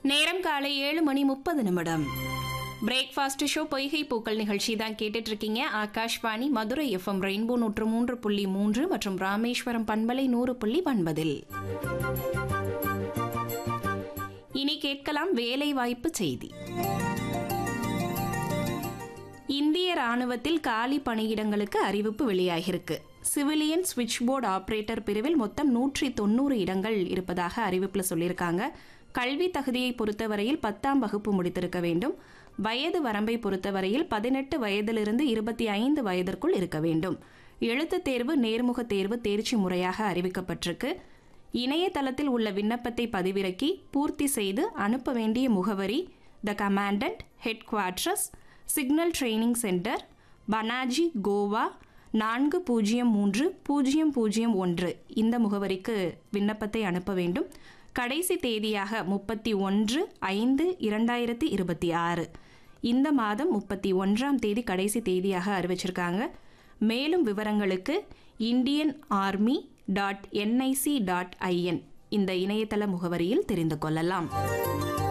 நேரம் காலை ஏழு மணி முப்பது நிமிடம் பிரேக்ஃபாஸ்ட் ஷோ பொய்கை பூக்கள் நிகழ்ச்சி தான் கேட்டுட்டு இருக்கீங்க ஆகாஷ்வாணி மதுரை எஃப்எம் ரெயின்போ நூற்று மூன்று புள்ளி மூன்று மற்றும் ராமேஸ்வரம் பண்பலை நூறு புள்ளி ஒன்பதில் இனி கேட்கலாம் வேலை வாய்ப்பு செய்தி இந்திய ராணுவத்தில் காலி பணியிடங்களுக்கு அறிவிப்பு வெளியாகியிருக்கு சிவிலியன் ஸ்விட்ச் போர்டு ஆபரேட்டர் பிரிவில் மொத்தம் நூற்றி தொண்ணூறு இடங்கள் இருப்பதாக அறிவிப்பில் சொல்லியிருக்காங்க கல்வி தகுதியை பொறுத்தவரையில் பத்தாம் வகுப்பு முடித்திருக்க வேண்டும் வயது வரம்பை பொறுத்தவரையில் பதினெட்டு வயதிலிருந்து இருபத்தி ஐந்து வயதிற்குள் இருக்க வேண்டும் எழுத்துத் தேர்வு நேர்முக தேர்வு தேர்ச்சி முறையாக அறிவிக்கப்பட்டிருக்கு இணையதளத்தில் உள்ள விண்ணப்பத்தை பதிவிறக்கி பூர்த்தி செய்து அனுப்ப வேண்டிய முகவரி the commandant headquarters signal training centre Panaji Goa நான்கு பூஜ்ஜியம் மூன்று பூஜ்ஜியம் பூஜ்ஜியம் ஒன்று இந்த முகவரிக்கு விண்ணப்பத்தை அனுப்ப வேண்டும் கடைசி தேதியாக முப்பத்தி ஒன்று ஐந்து இரண்டாயிரத்தி இருபத்தி ஆறு இந்த மாதம் முப்பத்தி ஒன்றாம் தேதி கடைசி தேதியாக அறிவிச்சிருக்காங்க மேலும் விவரங்களுக்கு Indian army dot NIC dot IN இந்த இணையதள முகவரியில் தெரிந்து கொள்ளலாம்